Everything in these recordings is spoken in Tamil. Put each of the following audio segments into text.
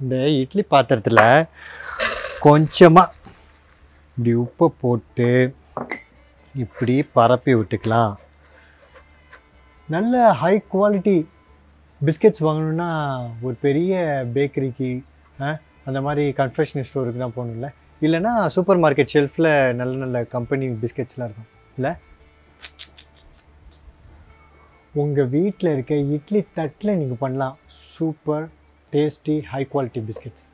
இந்த இட்லி பாத்திரத்தில் கொஞ்சமாக இப்படி உப்பை போட்டு இப்படி பரப்பி விட்டுக்கலாம் நல்ல ஹை குவாலிட்டி பிஸ்கெட்ஸ் வாங்கணுன்னா ஒரு பெரிய பேக்கரிக்கு அந்த மாதிரி கன்ஃபெக்ஷனரி ஸ்டோருக்கு தான் போகணும்ல இல்லைன்னா சூப்பர் மார்க்கெட் ஷெல்ஃபில் நல்ல நல்ல கம்பெனி பிஸ்கெட்ஸ்லாம் இருக்கும் இல்லை உங்கள் வீட்டில் இருக்க இட்லி தட்டில் நீங்கள் பண்ணலாம் super tasty high quality biscuits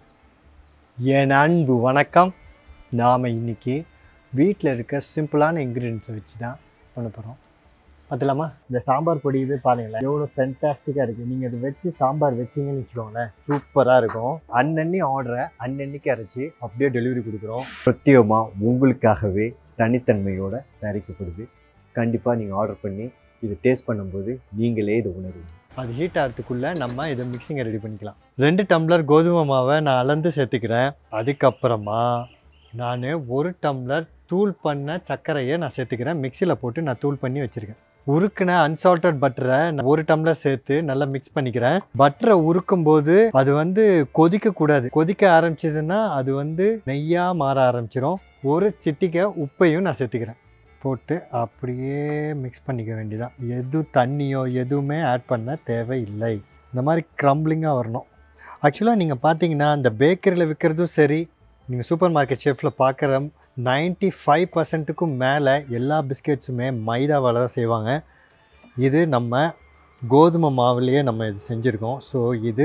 என் அன்பு வணக்கம் நாம் இன்னைக்கு வீட்டில் இருக்க சிம்பிளான இன்க்ரீடியன்ஸை வச்சு தான் பண்ண போகிறோம் பார்த்துலாமா இந்த சாம்பார் பொடி இது பாருங்களேன் எவ்வளோ ஃபென்டாஸ்டிக்காக இருக்குது நீங்கள் இதை வச்சு சாம்பார் வச்சிங்கன்னு வச்சுக்கோங்களேன் சூப்பராக இருக்கும் அன்னன்னி ஆர்டரை அன்னன்னைக்கு அரைச்சி அப்படியே டெலிவரி கொடுக்குறோம் பிரத்யேகமாக உங்களுக்காகவே தனித்தன்மையோட தயாரிக்கப்படுது கண்டிப்பாக நீங்கள் ஆர்டர் பண்ணி இது டேஸ்ட் பண்ணும்போது நீங்களே இது உணருவீங்க அது ஹீட் ஆகிறதுக்குள்ளே நம்ம இதை மிக்சிங்கை ரெடி பண்ணிக்கலாம் ரெண்டு டம்ளர் கோதுமை மாவை நான் அளந்து சேர்த்துக்கிறேன் அதுக்கப்புறமா நான் ஒரு டம்ளர் தூள் பண்ண சர்க்கரையை நான் சேர்த்துக்கிறேன் மிக்சியில் போட்டு நான் தூள் பண்ணி வச்சுருக்கேன் உருக்குன அன்சால்டட் பட்டரை நான் ஒரு டம்ளர் சேர்த்து நல்லா மிக்ஸ் பண்ணிக்கிறேன் பட்டரை உருக்கும் போது அது வந்து கொதிக்க கூடாது கொதிக்க ஆரம்பிச்சதுன்னா அது வந்து நெய்யாக மாற ஆரம்பிச்சிரும் ஒரு சிட்டிக்கை உப்பையும் நான் சேர்த்துக்கிறேன் போட்டு அப்படியே மிக்ஸ் பண்ணிக்க வேண்டியதான் எது தண்ணியோ எதுவுமே ஆட் பண்ண தேவையில்லை இந்த மாதிரி க்ரம்பிளிங்காக வரணும் ஆக்சுவலாக நீங்கள் பார்த்தீங்கன்னா இந்த பேக்கரியில் விற்கிறதும் சரி நீங்கள் சூப்பர் மார்க்கெட் ஷெஃப்பில் பார்க்குற நைன்ட்டி ஃபைவ் பர்சன்ட்டுக்கும் மேலே எல்லா பிஸ்கெட்ஸுமே மைதாவால் தான் செய்வாங்க இது நம்ம கோதுமை மாவுலேயே நம்ம இது செஞ்சுருக்கோம் ஸோ இது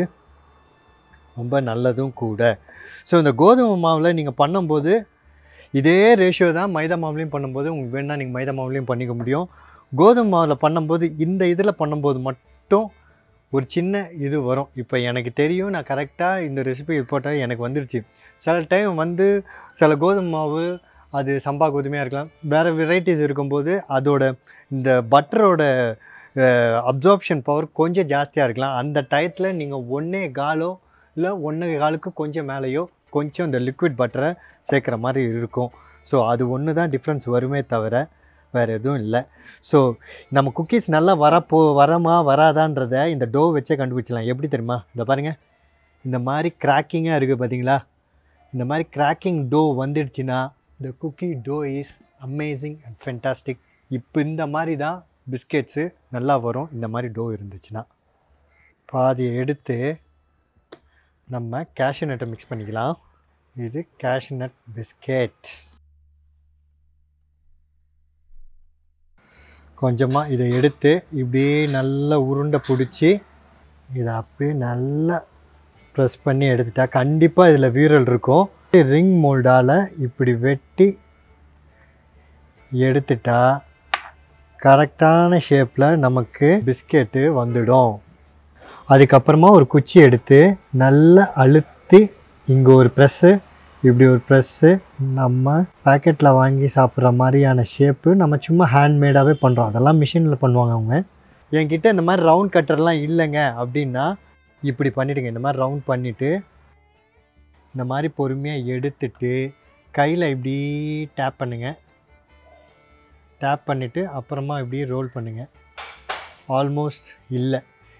ரொம்ப நல்லதும் கூட ஸோ இந்த கோதுமை மாவில் நீங்கள் பண்ணும்போது இதே ரேஷியோ தான் மைதா மாவுலேயும் பண்ணும்போது உங்களுக்கு வேணால் நீங்கள் மைதா மாவுலேயும் பண்ணிக்க முடியும் கோதுமை மாவில் பண்ணும்போது இந்த இதில் பண்ணும்போது மட்டும் ஒரு சின்ன இது வரும் இப்போ எனக்கு தெரியும் நான் கரெக்டாக இந்த ரெசிபி போட்டால் எனக்கு வந்துருச்சு சில டைம் வந்து சில கோதுமை மாவு அது சம்பா கோதுமையாக இருக்கலாம் வேறு வெரைட்டிஸ் இருக்கும்போது அதோட இந்த பட்டரோட அப்சார்ப்ஷன் பவர் கொஞ்சம் ஜாஸ்தியாக இருக்கலாம் அந்த டயத்தில் நீங்கள் ஒன்றே காலோ இல்லை ஒன்றே காலுக்கு கொஞ்சம் மேலேயோ கொஞ்சம் இந்த லிக்விட் பட்டரை சேர்க்குற மாதிரி இருக்கும் ஸோ அது ஒன்று தான் டிஃப்ரென்ஸ் வருமே தவிர வேறு எதுவும் இல்லை ஸோ நம்ம குக்கீஸ் நல்லா வரப்போ வரமா வராதான்றத இந்த டோ வச்சே கண்டுபிடிச்சலாம் எப்படி தெரியுமா இந்த பாருங்கள் இந்த மாதிரி கிராக்கிங்காக இருக்குது பார்த்தீங்களா இந்த மாதிரி கிராக்கிங் டோ வந்துடுச்சுன்னா இந்த cookie dough is amazing and fantastic இப்போ இந்த மாதிரி தான் பிஸ்கெட்ஸு நல்லா வரும் இந்த மாதிரி டோ இருந்துச்சுன்னா பாதியை எடுத்து நம்ம கேஷ்யூ நட்டை மிக்ஸ் பண்ணிக்கலாம் இது கேஷ்யூ நட் பிஸ்கெட் கொஞ்சமாக இதை எடுத்து இப்படியே நல்லா உருண்டை பிடிச்சி இதை அப்படியே நல்லா ப்ரெஸ் பண்ணி எடுத்துட்டா கண்டிப்பாக இதில் வீரல் இருக்கும் ரிங் மோல்டால் இப்படி வெட்டி எடுத்துட்டா கரெக்டான ஷேப்பில் நமக்கு பிஸ்கெட்டு வந்துடும் அதுக்கப்புறமா ஒரு குச்சி எடுத்து நல்லா அழுத்தி இங்கே ஒரு ப்ரெஸ்ஸு இப்படி ஒரு ப்ரெஸ்ஸு நம்ம பேக்கெட்டில் வாங்கி சாப்பிட்ற மாதிரியான ஷேப்பு நம்ம சும்மா ஹேண்ட்மேடாகவே பண்ணுறோம் அதெல்லாம் மிஷினில் பண்ணுவாங்க அவங்க என்கிட்ட இந்த மாதிரி ரவுண்ட் கட்டர்லாம் இல்லைங்க அப்படின்னா இப்படி பண்ணிவிடுங்க இந்த மாதிரி ரவுண்ட் பண்ணிவிட்டு இந்த மாதிரி பொறுமையாக எடுத்துட்டு கையில் இப்படி டேப் பண்ணுங்கள் டேப் பண்ணிவிட்டு அப்புறமா இப்படி ரோல் பண்ணுங்கள் ஆல்மோஸ்ட் இல்லை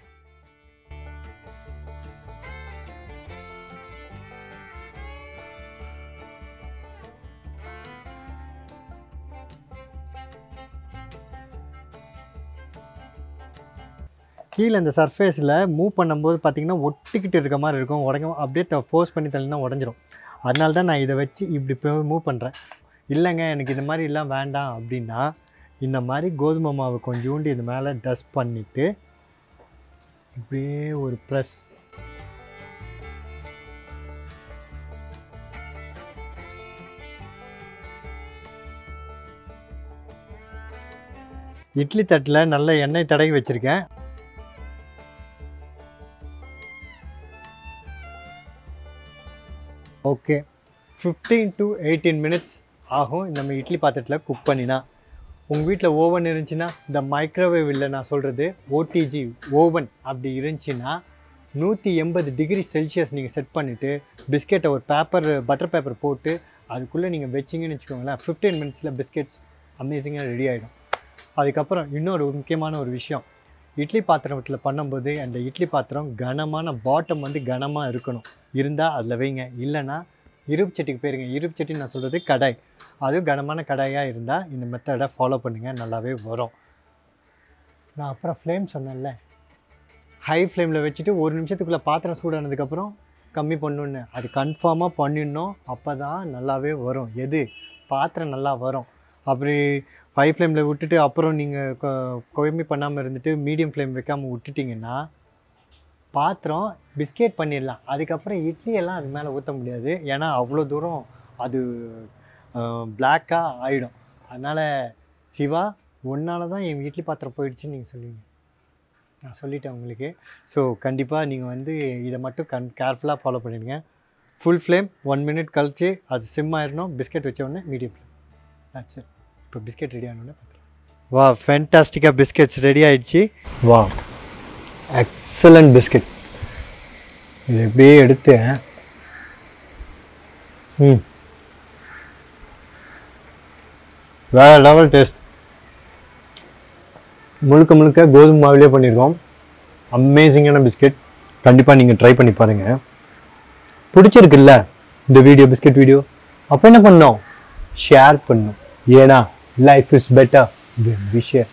கீழே இந்த சர்ஃபேஸில் மூவ் பண்ணும்போது பார்த்தீங்கன்னா ஒட்டிக்கிட்டு இருக்க மாதிரி இருக்கும் உடங்க அப்படியே ஃபோர்ஸ் பண்ணி தள்ளினா உடஞ்சிரும் அதனால தான் நான் இதை வச்சு இப்படி போய் மூவ் பண்ணுறேன் இல்லைங்க எனக்கு இந்த மாதிரி எல்லாம் வேண்டாம் அப்படின்னா இந்த மாதிரி கோதுமை மாவு கொஞ்சோண்டு இது மேலே டஸ்ட் பண்ணிவிட்டு இப்படியே ஒரு ப்ரெஸ் இட்லி தட்டில் நல்ல எண்ணெய் தடவி வச்சுருக்கேன் okay fifteen to eighteen minutes ஆகும் நம்ம இட்லி பாத்திரத்தில் குக் பண்ணினா உங்கள் வீட்டில் ஓவன் இருந்துச்சுன்னா இந்த மைக்ரோவேவ் இல்லை நான் சொல்கிறது ஓடிஜி ஓவன் அப்படி இருந்துச்சுன்னா நூற்றி எண்பது டிகிரி செல்சியஸ் நீங்கள் செட் பண்ணிவிட்டு பிஸ்கெட்டை ஒரு பேப்பர் பட்டர் பேப்பர் போட்டு அதுக்குள்ளே நீங்கள் வச்சிங்கன்னு வச்சுக்கோங்களேன் ஃபிஃப்டீன் மினிட்ஸில் பிஸ்கெட்ஸ் அமேசிங்காக ரெடி ஆகிடும் அதுக்கப்புறம் இன்னொரு முக்கியமான ஒரு விஷயம் இட்லி பாத்திரத்தில் பண்ணும்போது அந்த இட்லி பாத்திரம் கனமான பாட்டம் வந்து கனமாக இருக்கணும் இருந்தால் அதில் வைங்க இல்லைன்னா இருப்பு சட்டிக்கு போயிருங்க இருப்பு சட்டி நான் சொல்கிறது கடாய் அதுவும் கனமான கடாயாக இருந்தால் இந்த மெத்தடை ஃபாலோ பண்ணுங்கள் நல்லாவே வரும் நான் அப்புறம் ஃப்ளேம் சொன்னேன்ல ஹை ஃப்ளேமில் வச்சுட்டு ஒரு நிமிஷத்துக்குள்ளே பாத்திரம் சூடானதுக்கப்புறம் கம்மி பண்ணணுன்னு அது கன்ஃபார்மாக பண்ணிடணும் அப்போ தான் நல்லாவே வரும் எது பாத்திரம் நல்லா வரும் அப்படி ஹை ஃப்ளேமில் விட்டுட்டு அப்புறம் நீங்கள் கம்மி பண்ணாமல் இருந்துட்டு மீடியம் ஃப்ளேம் வைக்காமல் விட்டுட்டிங்கன்னா பாத்திரம் பிஸ்கெட் பண்ணிடலாம் அதுக்கப்புறம் இட்லி எல்லாம் அது மேலே ஊற்ற முடியாது ஏன்னா அவ்வளோ தூரம் அது பிளாக்காக ஆகிடும் அதனால் சிவா உன்னால தான் என் இட்லி பாத்திரம் போயிடுச்சுன்னு நீங்கள் சொல்லுவீங்க நான் சொல்லிட்டேன் உங்களுக்கு ஸோ கண்டிப்பாக நீங்கள் வந்து இதை மட்டும் கண் கேர்ஃபுல்லாக ஃபாலோ பண்ணிடுங்க ஃபுல் ஃப்ளேம் ஒன் மினிட் கழிச்சு அது சிம் ஆயிடணும் பிஸ்கெட் வச்ச உடனே மீடியம் ஃப்ளேம் ஆச்சு இப்போ பிஸ்கெட் ரெடி ஆனோடனே பார்த்துக்கலாம் வா ஃபேன்டாஸ்டிக்காக பிஸ்கெட்ஸ் ரெடி ஆயிடுச்சு வா எக்ஸலண்ட் பிஸ்கெட் இது எப்படியே எடுத்து ம் வேற லெவல் டேஸ்ட் முழுக்க முழுக்க கோதுமை மாவுலேயே பண்ணியிருக்கோம் அமேசிங்கான பிஸ்கெட் கண்டிப்பாக நீங்கள் ட்ரை பண்ணி பாருங்கள் பிடிச்சிருக்குல்ல இந்த வீடியோ பிஸ்கெட் வீடியோ அப்போ என்ன பண்ணோம் ஷேர் பண்ணணும் ஏன்னா லைஃப் இஸ் பெட்டர் விஷயம்